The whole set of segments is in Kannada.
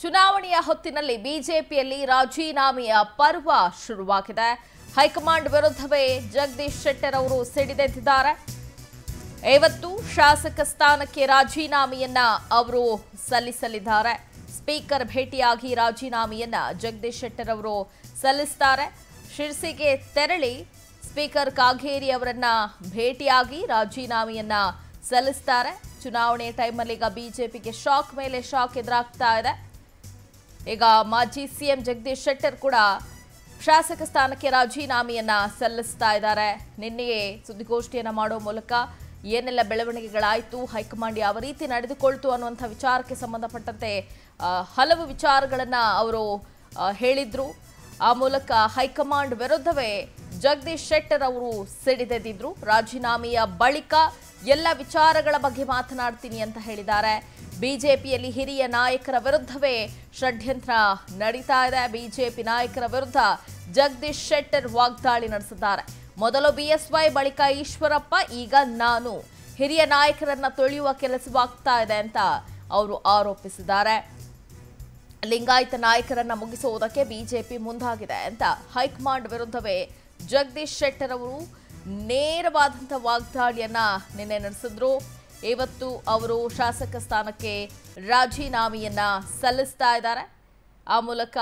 ಚುನಾವಣೆಯ ಹೊತ್ತಿನಲ್ಲಿ ಬಿಜೆಪಿಯಲ್ಲಿ ರಾಜೀನಾಮೆಯ ಪರ್ವ ಶುರುವಾಗಿದೆ ಹೈಕಮಾಂಡ್ ವಿರುದ್ಧವೇ ಜಗದೀಶ್ ಶೆಟ್ಟರ್ ಅವರು ಸಿಡಿದೆದ್ದಿದ್ದಾರೆ ಇವತ್ತು ಶಾಸಕ ಸ್ಥಾನಕ್ಕೆ ರಾಜೀನಾಮೆಯನ್ನ ಅವರು ಸಲ್ಲಿಸಲಿದ್ದಾರೆ ಸ್ಪೀಕರ್ ಭೇಟಿಯಾಗಿ ರಾಜೀನಾಮೆಯನ್ನ ಜಗದೀಶ್ ಶೆಟ್ಟರ್ ಅವರು ಸಲ್ಲಿಸ್ತಾರೆ ಶಿರ್ಸಿಗೆ ತೆರಳಿ ಸ್ಪೀಕರ್ ಕಾಗೇರಿ ಅವರನ್ನ ಭೇಟಿಯಾಗಿ ರಾಜೀನಾಮೆಯನ್ನ ಸಲ್ಲಿಸ್ತಾರೆ ಚುನಾವಣೆ ಟೈಮಲ್ಲಿ ಈಗ ಬಿಜೆಪಿಗೆ ಶಾಕ್ ಮೇಲೆ ಶಾಕ್ ಎದುರಾಗ್ತಾ ಇದೆ ಈಗ ಮಾಜಿ ಸಿಎಂ ಜಗದೀಶ್ ಶೆಟ್ಟರ್ ಕೂಡ ಶಾಸಕ ಸ್ಥಾನಕ್ಕೆ ರಾಜೀನಾಮೆಯನ್ನ ಸಲ್ಲಿಸ್ತಾ ಇದ್ದಾರೆ ನಿನ್ನೆಯೇ ಸುದ್ದಿಗೋಷ್ಠಿಯನ್ನ ಮಾಡೋ ಮೂಲಕ ಏನೆಲ್ಲ ಬೆಳವಣಿಗೆಗಳಾಯಿತು ಹೈಕಮಾಂಡ್ ಯಾವ ರೀತಿ ನಡೆದುಕೊಳ್ತು ಅನ್ನುವಂಥ ವಿಚಾರಕ್ಕೆ ಸಂಬಂಧಪಟ್ಟಂತೆ ಆ, ಹಲವು ವಿಚಾರಗಳನ್ನ ಅವರು ಆ, ಹೇಳಿದ್ರು ಆ ಮೂಲಕ ಹೈಕಮಾಂಡ್ ವಿರುದ್ಧವೇ ಜಗದೀಶ್ ಶೆಟ್ಟರ್ ಅವರು ಸಿಡಿದೆದ್ದಿದ್ರು ರಾಜೀನಾಮೆಯ ಬಳಿಕ ಎಲ್ಲ ವಿಚಾರಗಳ ಬಗ್ಗೆ ಮಾತನಾಡ್ತೀನಿ ಅಂತ ಹೇಳಿದ್ದಾರೆ ಬಿಜೆಪಿಯಲ್ಲಿ ಹಿರಿಯ ನಾಯಕರ ವಿರುದ್ಧವೇ ಷಡ್ಯಂತ್ರ ನಡೀತಾ ಇದೆ ಬಿಜೆಪಿ ನಾಯಕರ ವಿರುದ್ಧ ಜಗದೀಶ್ ಶೆಟ್ಟರ್ ವಾಗ್ದಾಳಿ ನಡೆಸಿದ್ದಾರೆ ಮೊದಲು ಬಿಎಸ್ವೈ ಬಳಿಕ ಈಶ್ವರಪ್ಪ ಈಗ ನಾನು ಹಿರಿಯ ನಾಯಕರನ್ನ ತೊಳೆಯುವ ಕೆಲಸವಾಗ್ತಾ ಇದೆ ಅಂತ ಅವರು ಆರೋಪಿಸಿದ್ದಾರೆ ಲಿಂಗಾಯತ ನಾಯಕರನ್ನ ಮುಗಿಸುವುದಕ್ಕೆ ಬಿಜೆಪಿ ಮುಂದಾಗಿದೆ ಅಂತ ಹೈಕಮಾಂಡ್ ವಿರುದ್ಧವೇ ಜಗದೀಶ್ ಶೆಟ್ಟರ್ ಅವರು ನೇರವಾದಂಥ ವಾಗ್ದಾಳಿಯನ್ನ ನಿನ್ನೆ ನಡೆಸಿದ್ರು ಇವತ್ತು ಅವರು ಶಾಸಕ ಸ್ಥಾನಕ್ಕೆ ರಾಜೀನಾಮೆಯನ್ನ ಸಲ್ಲಿಸ್ತಾ ಇದ್ದಾರೆ ಆ ಮೂಲಕ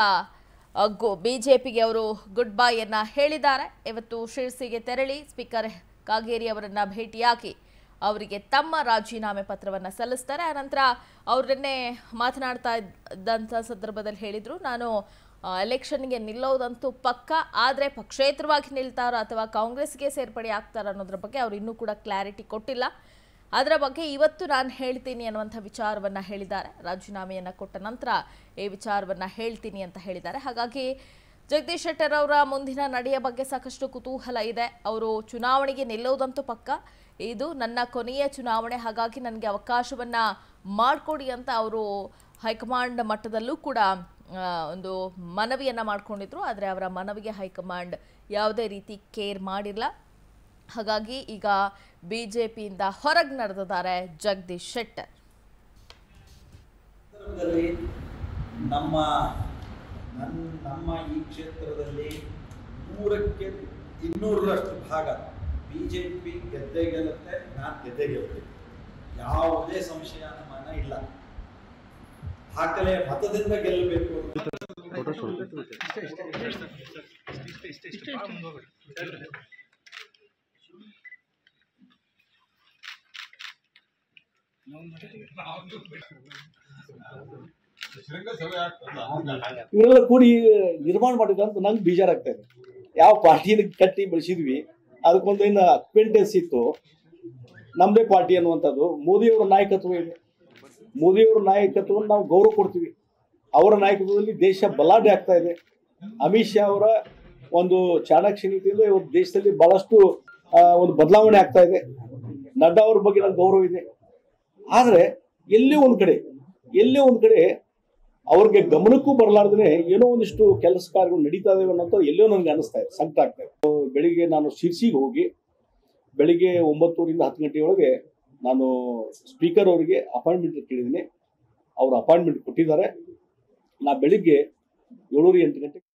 ಬಿಜೆಪಿಗೆ ಅವರು ಗುಡ್ ಬೈಯನ್ನ ಹೇಳಿದ್ದಾರೆ ಇವತ್ತು ಶಿರ್ಸಿಗೆ ತೆರಳಿ ಸ್ಪೀಕರ್ ಕಾಗೇರಿ ಅವರನ್ನ ಭೇಟಿಯಾಗಿ ಅವರಿಗೆ ತಮ್ಮ ರಾಜೀನಾಮೆ ಪತ್ರವನ್ನು ಸಲ್ಲಿಸ್ತಾರೆ ಆನಂತರ ಅವರನ್ನೇ ಮಾತನಾಡ್ತಾ ಇದ್ದಂಥ ಸಂದರ್ಭದಲ್ಲಿ ಹೇಳಿದರು ನಾನು ಆ, ಎಲೆಕ್ಷನ್ಗೆ ನಿಲ್ಲೋದಂತೂ ಪಕ್ಕ ಆದರೆ ಪಕ್ಷೇತರವಾಗಿ ನಿಲ್ತಾರೋ ಅಥವಾ ಕಾಂಗ್ರೆಸ್ಗೆ ಸೇರ್ಪಡೆ ಆಗ್ತಾರೋ ಅನ್ನೋದ್ರ ಬಗ್ಗೆ ಅವರು ಇನ್ನೂ ಕೂಡ ಕ್ಲಾರಿಟಿ ಕೊಟ್ಟಿಲ್ಲ ಅದರ ಬಗ್ಗೆ ಇವತ್ತು ನಾನು ಹೇಳ್ತೀನಿ ಅನ್ನುವಂಥ ವಿಚಾರವನ್ನು ಹೇಳಿದ್ದಾರೆ ರಾಜೀನಾಮೆಯನ್ನು ಕೊಟ್ಟ ನಂತರ ಈ ವಿಚಾರವನ್ನು ಹೇಳ್ತೀನಿ ಅಂತ ಹೇಳಿದ್ದಾರೆ ಹಾಗಾಗಿ ಜಗದೀಶ್ ಶೆಟ್ಟರ್ ಅವರ ಮುಂದಿನ ನಡೆಯ ಬಗ್ಗೆ ಸಾಕಷ್ಟು ಕುತೂಹಲ ಇದೆ ಅವರು ಚುನಾವಣೆಗೆ ನಿಲ್ಲೋದಂತೂ ಪಕ್ಕ ಇದು ನನ್ನ ಕೊನೆಯ ಚುನಾವಣೆ ಹಾಗಾಗಿ ನನಗೆ ಅವಕಾಶವನ್ನ ಮಾಡಿಕೊಡಿ ಅಂತ ಅವರು ಹೈಕಮಾಂಡ್ ಮಟ್ಟದಲ್ಲೂ ಕೂಡ ಆ, ಒಂದು ಮನವಿಯನ್ನ ಮಾಡ್ಕೊಂಡಿದ್ರು ಆದರೆ ಅವರ ಮನವಿಗೆ ಹೈಕಮಾಂಡ್ ಯಾವುದೇ ರೀತಿ ಕೇರ್ ಮಾಡಿಲ್ಲ ಹಾಗಾಗಿ ಈಗ ಬಿಜೆಪಿಯಿಂದ ಹೊರಗೆ ನಡೆದಿದ್ದಾರೆ ಜಗದೀಶ್ ಶೆಟ್ಟರ್ ಸಂದರ್ಭದಲ್ಲಿ ನಮ್ಮ ನನ್ನ ನಮ್ಮ ಈ ಕ್ಷೇತ್ರದಲ್ಲಿ ನೂರಕ್ಕೆ ಇನ್ನೂರರಷ್ಟು ಭಾಗ ಬಿ ಜೆ ಪಿ ಗೆದ್ದೇ ಗೆಲ್ಲುತ್ತೆ ನಾನು ಗೆದ್ದೇ ಗೆಲ್ತೀನಿ ಯಾವುದೇ ಸಂಶಯ ಅನುಮಾನ ಇಲ್ಲ ದಾಖಲೆ ಮತದಿಂದ ಗೆಲ್ಲಬೇಕು ಇವರೆಲ್ಲ ಕೂಡಿ ನಿರ್ಮಾಣ ಮಾಡಿದ್ರು ಅಂತ ನಂಗೆ ಬೇಜಾರಾಗ್ತಾ ಇದೆ ಯಾವ ಪಾರ್ಟಿನ ಕಟ್ಟಿ ಬೆಳೆಸಿದ್ವಿ ಅದಕ್ಕೊಂದು ಏನು ಅಕ್ವೆಂಟೆನ್ಸ್ ಇತ್ತು ನಮ್ಮದೇ ಪಾರ್ಟಿ ಅನ್ನುವಂಥದ್ದು ಮೋದಿಯವರ ನಾಯಕತ್ವ ಇದೆ ಮೋದಿಯವರ ನಾಯಕತ್ವವನ್ನು ನಾವು ಗೌರವ ಕೊಡ್ತೀವಿ ಅವರ ನಾಯಕತ್ವದಲ್ಲಿ ದೇಶ ಬಲಾಢ್ಯ ಆಗ್ತಾ ಇದೆ ಅಮಿತ್ ಶಾ ಅವರ ಒಂದು ಚಾಣಕ್ಯ ನೀತಿಯಿಂದ ಇವತ್ತು ದೇಶದಲ್ಲಿ ಬಹಳಷ್ಟು ಆ, ಒಂದು ಬದಲಾವಣೆ ಆಗ್ತಾ ಇದೆ ನಡ್ಡಾ ಅವ್ರ ಬಗ್ಗೆ ನಂಗೆ ಗೌರವ ಇದೆ ಆದರೆ ಎಲ್ಲೇ ಒಂದು ಕಡೆ ಎಲ್ಲೇ ಒಂದು ಕಡೆ ಅವ್ರಿಗೆ ಗಮನಕ್ಕೂ ಬರಲಾರ್ದೇ ಏನೋ ಒಂದಿಷ್ಟು ಕೆಲಸ ಕಾರ್ಯಗಳು ನಡೀತಾ ಇದಾವೆ ಅನ್ನೋದು ಎಲ್ಲೋ ನನಗೆ ಅನಿಸ್ತಾ ಇದೆ ಸಂಕಟ ಆಗ್ತಾ ಇದೆ So, ಬೆಳಿಗ್ಗೆ ನಾನು ಶಿರ್ಸಿಗೆ ಹೋಗಿ ಬೆಳಿಗ್ಗೆ ಒಂಬತ್ತೂರಿಂದ ಹತ್ತು ಗಂಟೆಯೊಳಗೆ ನಾನು ಸ್ಪೀಕರ್ ಅವರಿಗೆ ಅಪಾಯಿಂಟ್ಮೆಂಟ್ ಕೇಳಿದ್ದೀನಿ ಅವರು ಅಪಾಯಿಂಟ್ಮೆಂಟ್ ಕೊಟ್ಟಿದ್ದಾರೆ ನಾ ಬೆಳಿಗ್ಗೆ ಏಳೂರು ಎಂಟು ಗಂಟೆ